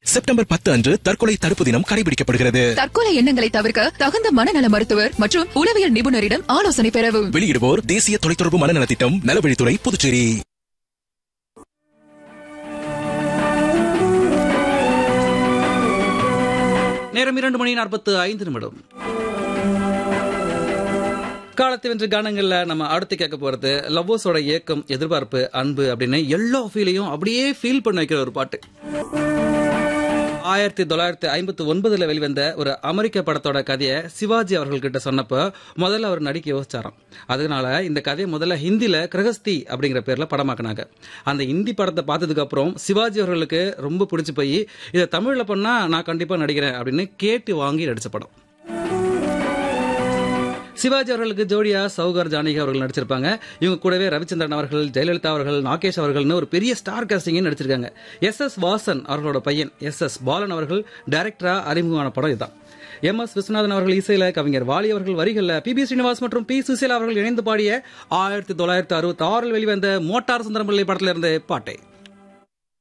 September பத்து அன்று தற்கொலை தடுப்பு தினம் கடைபிடிக்கப்படுகிறது தற்கொலை எண்ணங்களை தவிர்க்க தகுந்த மனநல மருத்துவர் மற்றும் உளவியல் நிபுணரிடம் ஆலோசனை பெறவும் வெளியிடுவோர் தேசிய தொலைத்தொடர்பு மனநலத் திட்டம் நலவழித்துறை புதுச்சேரி நேரம் இரண்டு மணி நாற்பத்து ஐந்து நிமிடம் காலத்தை வென்ற கானங்கள்ல நம்ம அடுத்து கேட்க போறது லவ்வர்ஸோட ஏக்கம் எதிர்பார்ப்பு அன்பு அப்படின்னு எல்லா ஃபீலையும் அப்படியே ஃபீல் பண்ண வைக்கிற ஒரு பாட்டு ஆயிரத்தி தொள்ளாயிரத்தி ஐம்பத்தி ஒன்பதுல வெளிவந்த ஒரு அமெரிக்க படத்தோட கதையை சிவாஜி அவர்கள்கிட்ட சொன்னப்ப முதல்ல அவர் நடிக்க யோசிச்சாராம் அதனால இந்த கதையை முதல்ல ஹிந்தில கிரகஸ்தி அப்படிங்கிற பேர்ல படமாக்குனாங்க அந்த ஹிந்தி படத்தை பார்த்ததுக்கு அப்புறம் சிவாஜி அவர்களுக்கு ரொம்ப பிடிச்சு போய் இதை தமிழ்ல பண்ணா நான் கண்டிப்பா நடிக்கிறேன் அப்படின்னு கேட்டு வாங்கி நடிச்ச படம் சிவாஜி அவர்களுக்கு ஜோடியா சௌகர் ஜானகி அவர்கள் நடிச்சிருப்பாங்க இவங்க கூடவே ரவிச்சந்திரன் அவர்கள் ஜெயலலிதா அவர்கள் நாகேஷ் அவர்கள்னு ஒரு பெரிய ஸ்டார் காஸ்டிங் நடிச்சிருக்காங்க எஸ் எஸ் வாசன் அவர்களோட பையன் எஸ் எஸ் பாலன் அவர்கள் டைரக்டரா அறிமுகமான படம் இதுதான் எம் எஸ் விஸ்வநாதன் அவர்கள் இசையில கவிஞர் வாலி அவர்கள் வரிகள்ல பி பி ஸ்ரீனிவாஸ் மற்றும் பி சுசீலா அவர்கள் இணைந்து பாடிய ஆயிரத்தி தொள்ளாயிரத்தி அறுபத்தி ஆறில் வெளிவந்த மோட்டார் சுந்தரம் பிள்ளை படத்துல இருந்த பாட்டை